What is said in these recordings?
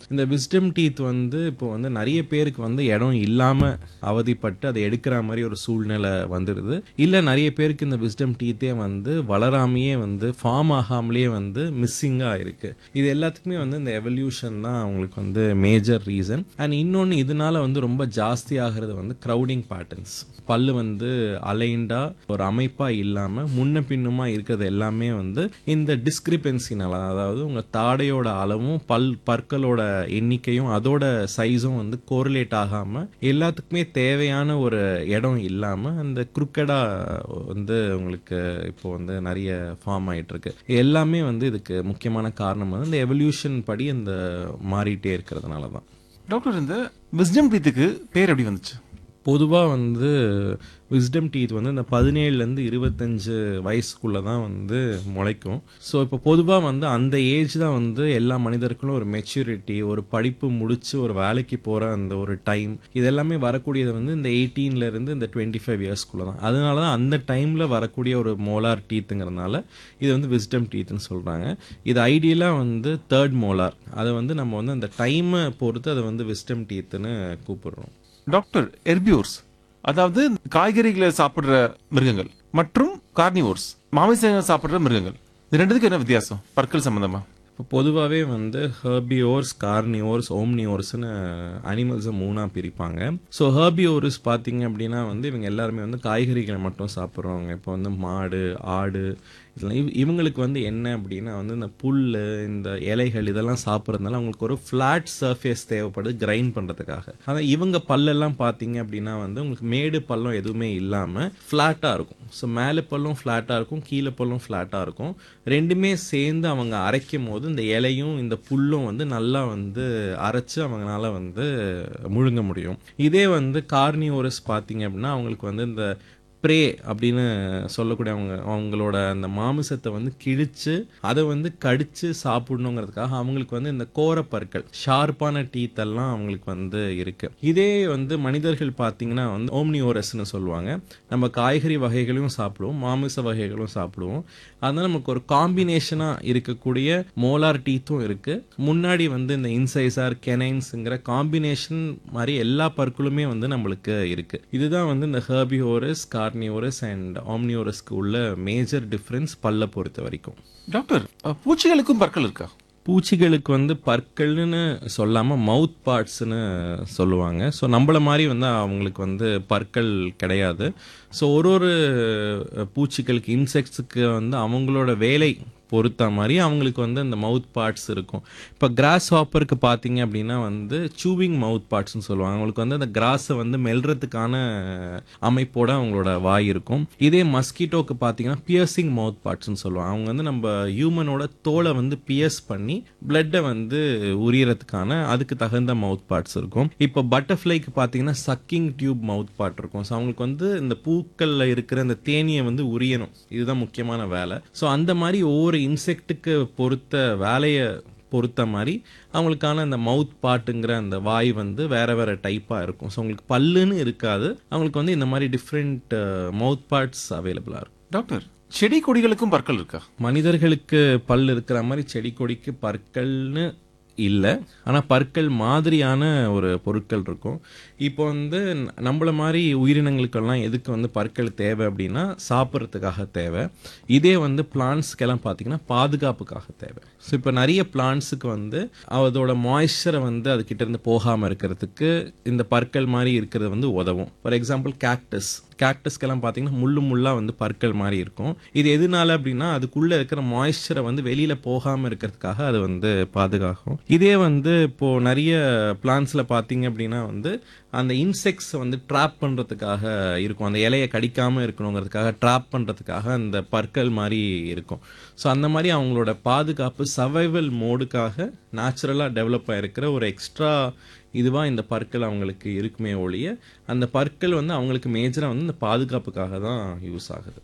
இந்த wisdom teeth வந்து இப்போ வந்து நிறைய பேருக்கு வந்து இடம் இல்லாம அவதிப்பட்டு அதை எடுக்கிற மாதிரி ஒரு சூழ்நிலை வந்துடுது இல்ல நிறைய பேருக்கு இந்த விஸ்டம் டீத்தே வந்து வளராமையே வந்து ஃபார்ம் ஆகாமலேயே வந்து மிஸ்ஸிங்கா இருக்கு இது எல்லாத்துக்குமே வந்து இந்த எவல்யூஷன் தான் அவங்களுக்கு வந்து மேஜர் ரீசன் அண்ட் இன்னொன்று இதனால வந்து ரொம்ப ஜாஸ்தி ஆகிறது வந்து க்ரௌடிங் பேட்டர்ன்ஸ் பல்லு வந்து அலைண்டா ஒரு அமைப்பா இல்லாம முன்ன பின்னுமா இருக்கிறது எல்லாமே வந்து இந்த டிஸ்கிரிபென்சினால அதாவது உங்க தாடையோட அளவும் பல் பற்களோட எண்ணிக்கையும் அதோட சைஸும் வந்து கோரிலேட் ஆகாம எல்லாத்துக்குமே தேவையான ஒரு இடம் இல்லாம அந்த குறுக்கடா வந்து உங்களுக்கு இப்போ வந்து நிறைய ஃபார்ம் ஆயிட்டு இருக்கு எல்லாமே வந்து இதுக்கு முக்கியமான காரணம் வந்து இந்த எவல்யூஷன் படி இந்த மாறிட்டே இருக்கிறதுனால தான் டாக்டர் இந்த விஸ்டம் டீத்துக்கு பேர் எப்படி வந்துச்சு பொதுவாக வந்து விஸ்டம் டீத் வந்து இந்த பதினேழுலேருந்து இருபத்தஞ்சு வயசுக்குள்ளே தான் வந்து முளைக்கும் ஸோ இப்போ பொதுவாக வந்து அந்த ஏஜ் தான் வந்து எல்லா மனிதர்களும் ஒரு மெச்சூரிட்டி ஒரு படிப்பு முடிச்சு ஒரு வேலைக்கு போகிற அந்த ஒரு டைம் இதெல்லாமே வரக்கூடியது வந்து இந்த 18 ல இருந்து இந்த டுவெண்ட்டி ஃபைவ் இயர்ஸ்க்குள்ளே தான் அதனால தான் அந்த டைமில் வரக்கூடிய ஒரு மோலார் டீத்துங்கிறதுனால இது வந்து விஸ்டம் டீத்னு சொல்கிறாங்க இது ஐடியலாக வந்து தேர்ட் மோலார் அதை வந்து நம்ம வந்து அந்த டைமை பொறுத்து அதை வந்து விஸ்டம் டீத்துன்னு கூப்பிடுறோம் டாக்டர் எர்பியோர்ஸ் அதாவது காய்கறிகளை சாப்பிடுற மிருகங்கள் மற்றும் கார்னிவோர்ஸ் மாமிசங்கள் சாப்பிடுற மிருகங்கள் இது ரெண்டுத்துக்கு என்ன வித்தியாசம் பற்கள் சம்பந்தமா இப்போ பொதுவாகவே வந்து ஹெர்பியோர்ஸ் கார்னியோர்ஸ் ஓம்னியோர்ஸ்னு அனிமல்ஸை மூணாக பிரிப்பாங்க ஸோ ஹெர்பியோர்ஸ் பார்த்தீங்க அப்படின்னா வந்து இவங்க எல்லாருமே வந்து காய்கறிகளை மட்டும் சாப்பிட்றவங்க இப்போ வந்து மாடு ஆடு இதெல்லாம் இவ் இவங்களுக்கு வந்து என்ன அப்படின்னா வந்து இந்த புல் இந்த இலைகள் இதெல்லாம் சாப்பிட்றதுனால அவங்களுக்கு ஒரு ஃப்ளாட் சர்ஃபேஸ் தேவைப்படுது கிரைண்ட் பண்ணுறதுக்காக ஆனால் இவங்க பல்லெல்லாம் பார்த்தீங்க அப்படின்னா வந்து உங்களுக்கு மேடு பள்ளம் எதுவுமே இல்லாமல் ஃப்ளாட்டாக இருக்கும் ஸோ மேலே பல்லும் ஃப்ளாட்டாக இருக்கும் கீழே பல்லும் ஃப்ளாட்டாக இருக்கும் ரெண்டுமே சேர்ந்து அவங்க அரைக்கும் போது இந்த இலையும் இந்த புல்லும் வந்து நல்லா வந்து அரைச்சு அவங்களால வந்து முழுங்க முடியும் இதே வந்து கார்னியோரஸ் பார்த்தீங்க அப்படின்னா அவங்களுக்கு வந்து இந்த ப்ரே அப்படின்னு சொல்லக்கூடிய அவங்க அவங்களோட அந்த மாமிசத்தை வந்து கிழிச்சு அதை வந்து கடிச்சு சாப்பிடணுங்கிறதுக்காக அவங்களுக்கு வந்து இந்த கோரப்பற்கள் ஷார்ப்பான டீத் எல்லாம் அவங்களுக்கு வந்து இருக்கு இதே வந்து மனிதர்கள் பார்த்தீங்கன்னா வந்து ஓம்னியோரஸ்னு சொல்லுவாங்க நம்ம காய்கறி வகைகளையும் சாப்பிடுவோம் மாமிச வகைகளும் சாப்பிடுவோம் அதனால நமக்கு ஒரு காம்பினேஷனா இருக்கக்கூடிய மோலார் டீத்தும் இருக்கு முன்னாடி வந்து இந்த இன்சைசார் கெனைன்ஸுங்கிற காம்பினேஷன் மாதிரி எல்லா பற்களுமே வந்து நம்மளுக்கு இருக்கு இதுதான் வந்து இந்த ஹெர்பியோரஸ் கார்னியோரஸ் அண்ட் ஆம்னியோரஸ்க்கு உள்ள மேஜர் டிஃப்ரென்ஸ் பல்ல பொறுத்த வரைக்கும் டாக்டர் அஹ், பூச்சிகளுக்கும் பற்கள் இருக்கா பூச்சிகளுக்கு வந்து பற்கள்னு சொல்லாமல் மவுத் பார்ட்ஸ்னு சொல்லுவாங்க ஸோ நம்மள மாதிரி வந்து அவங்களுக்கு வந்து பற்கள் கிடையாது ஸோ ஒரு ஒரு பூச்சிகளுக்கு இன்செக்ட்ஸுக்கு வந்து அவங்களோட வேலை பொறுத்த மாதிரி அவங்களுக்கு வந்து அந்த மவுத் பார்ட்ஸ் இருக்கும் இப்போ கிராஸ் ஹாப்பருக்கு பார்த்தீங்க அப்படின்னா வந்து சூவிங் மவுத் பார்ட்ஸ்னு சொல்லுவாங்க அவங்களுக்கு வந்து அந்த கிராஸை வந்து மெல்றதுக்கான அமைப்போட அவங்களோட வாய் இருக்கும் இதே மஸ்கிட்டோக்கு பார்த்தீங்கன்னா பியர்சிங் மவுத் பார்ட்ஸ்னு சொல்லுவாங்க அவங்க வந்து நம்ம ஹியூமனோட தோலை வந்து பியர்ஸ் பண்ணி பிளட்டை வந்து உரியறதுக்கான அதுக்கு தகுந்த மவுத் பார்ட்ஸ் இருக்கும் இப்போ பட்டர்ஃப்ளைக்கு பார்த்தீங்கன்னா சக்கிங் டியூப் மவுத் பார்ட் இருக்கும் ஸோ அவங்களுக்கு வந்து இந்த பூக்கள்ல இருக்கிற இந்த தேனியை வந்து உரியணும் இதுதான் முக்கியமான வேலை ஸோ அந்த மாதிரி ஒவ்வொரு இன்செக்ட்டுக்கு பொறுத்த வேலையை பொறுத்த மாதிரி அவங்களுக்கான அந்த மவுத் பாட்டுங்கிற அந்த வாய் வந்து வேற வேற டைப்பாக இருக்கும் ஸோ அவங்களுக்கு பல்லுன்னு இருக்காது அவங்களுக்கு வந்து இந்த மாதிரி டிஃப்ரெண்ட் மவுத் பார்ட்ஸ் அவைலபிளாக இருக்கும் டாக்டர் செடி கொடிகளுக்கும் பற்கள் இருக்கா மனிதர்களுக்கு பல் இருக்கிற மாதிரி செடி கொடிக்கு பற்கள்னு இல்லை ஆனால் பற்கள் மாதிரியான ஒரு பொருட்கள் இருக்கும் இப்போ வந்து ந- நம்மள மாதிரி உயிரினங்களுக்கெல்லாம் எதுக்கு வந்து பற்கள் தேவை அப்படின்னா சாப்பிட்றதுக்காக தேவை இதே வந்து பிளான்ஸ்க்கெல்லாம் பார்த்தீங்கன்னா பாதுகாப்புக்காக தேவை ஸோ இப்போ நிறைய பிளான்ஸுக்கு வந்து அதோட மாய்ஸ்சரை வந்து அதுக்கிட்ட இருந்து போகாமல் இருக்கிறதுக்கு இந்த பற்கள் மாதிரி இருக்கிறது வந்து உதவும் ஃபார் எக்ஸாம்பிள் கேக்டஸ் கேக்டஸ்க்கெல்லாம் பார்த்தீங்கன்னா முள்ளு முள்ளா வந்து பற்கள் மாதிரி இருக்கும் இது எதனால அப்படின்னா அதுக்குள்ள இருக்கிற மாய்ஸ்சரை வந்து வெளியில போகாம இருக்கிறதுக்காக அது வந்து பாதுகாக்கும் இதே வந்து இப்போ நிறைய பிளான்ஸ்ல பார்த்தீங்க அப்படின்னா வந்து அந்த இன்செக்ட்ஸ் வந்து ட்ராப் பண்றதுக்காக இருக்கும் அந்த இலையை கடிக்காம இருக்கணுங்கிறதுக்காக ட்ராப் பண்றதுக்காக அந்த பற்கள் மாதிரி இருக்கும் ஸோ அந்த மாதிரி அவங்களோட பாதுகாப்பு சர்வைவல் மோடுக்காக நேச்சுரலாக டெவலப் ஆயிருக்கிற ஒரு எக்ஸ்ட்ரா இதுவா இந்த பற்கள் அவங்களுக்கு இருக்குமே ஒழிய அந்த பற்கள் வந்து அவங்களுக்கு மேஜரா வந்து இந்த பாதுகாப்புக்காக தான் யூஸ் ஆகுது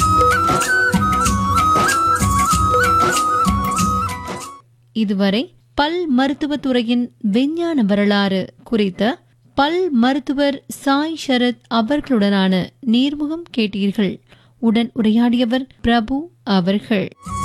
இதுவரை பல் மருத்துவத்துறையின் விஞ்ஞான வரலாறு குறித்த பல் மருத்துவர் சாய் சரத் அவர்களுடனான நேர்முகம் கேட்டீர்கள் உடன் உரையாடியவர் பிரபு அவர்கள்